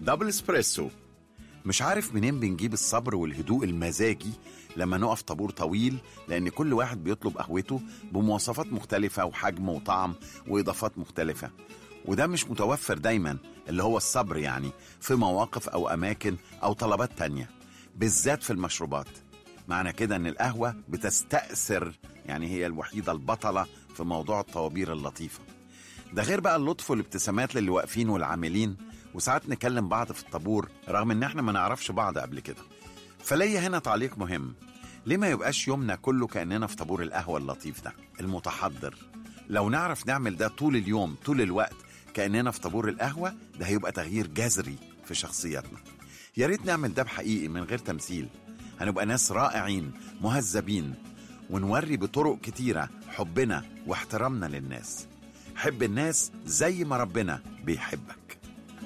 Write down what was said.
دبل اسبريسو مش عارف منين بنجيب الصبر والهدوء المزاجي لما نقف طابور طويل لأن كل واحد بيطلب قهوته بمواصفات مختلفة وحجم وطعم وإضافات مختلفة وده مش متوفر دايما اللي هو الصبر يعني في مواقف أو أماكن أو طلبات تانية بالذات في المشروبات معنى كده ان القهوة بتستأثر يعني هي الوحيدة البطلة في موضوع الطوابير اللطيفة ده غير بقى اللطف والابتسامات للي واقفين والعاملين وساعات نكلم بعض في الطابور رغم ان احنا ما نعرفش بعض قبل كده فليا هنا تعليق مهم ليه ما يبقاش يومنا كله كأننا في طابور القهوة اللطيف ده المتحضر لو نعرف نعمل ده طول اليوم طول الوقت كأننا في طابور القهوة ده هيبقى تغيير جذري في شخصياتنا يا ريت نعمل ده بحقيقي من غير تمثيل هنبقى ناس رائعين مهذبين ونوري بطرق كتيرة حبنا واحترامنا للناس حب الناس زي ما ربنا بيحبك